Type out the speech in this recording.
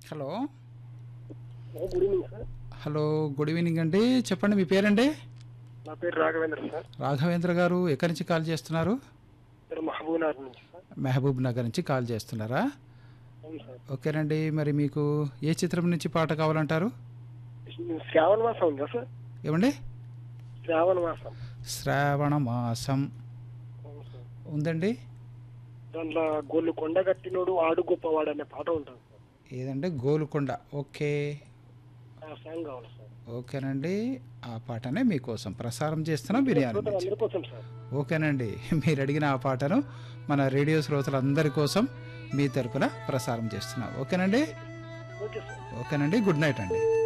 hello good evening sir hello good evening అండి చెప్పండి మీ పేరండి నా పేరు రాఘవేంద్ర సార్ రాఘవేంద్ర గారు ఎక్కడి నుంచి కాల్ చేస్తున్నారు నేను మహబూబ్నగర్ నుంచి సార్ మహబూబ్ నగర్ నుంచి కాల్ చేస్తున్నారా అవును సార్ ఓకేనండి మరి మీకు ఏ చిత్రం నుంచి పాట కావాలంటారు శ్రావణ మాసం ఉందా సార్ ఏమండి శ్రావణ మాసం శ్రావణ మాసం అవును సార్ ఉందండి దాంట్లో గొల్లు కొండ కట్టినోడు ఆడు గొప్పవాడు అనే పాట ఉంటుంది సార్ ఏదంటే గోలుకొండ ఓకే ఆ సాంగ్ కావాలి సార్ ఓకేనండి ఆ పాటనే మీకోసం ప్రసారం చేస్తున్నా బిర్యానీ శ్రోతలు అందరి కోసం సార్ ఓకేనండి మీరు అడిగిన ఆ పాటను మన రేడియో శ్రోతలందరి కోసం మీ తరపున ప్రసారం చేస్తున్నాం ఓకేనండి ఓకే సార్ ఓకేనండి గుడ్ నైట్ అండి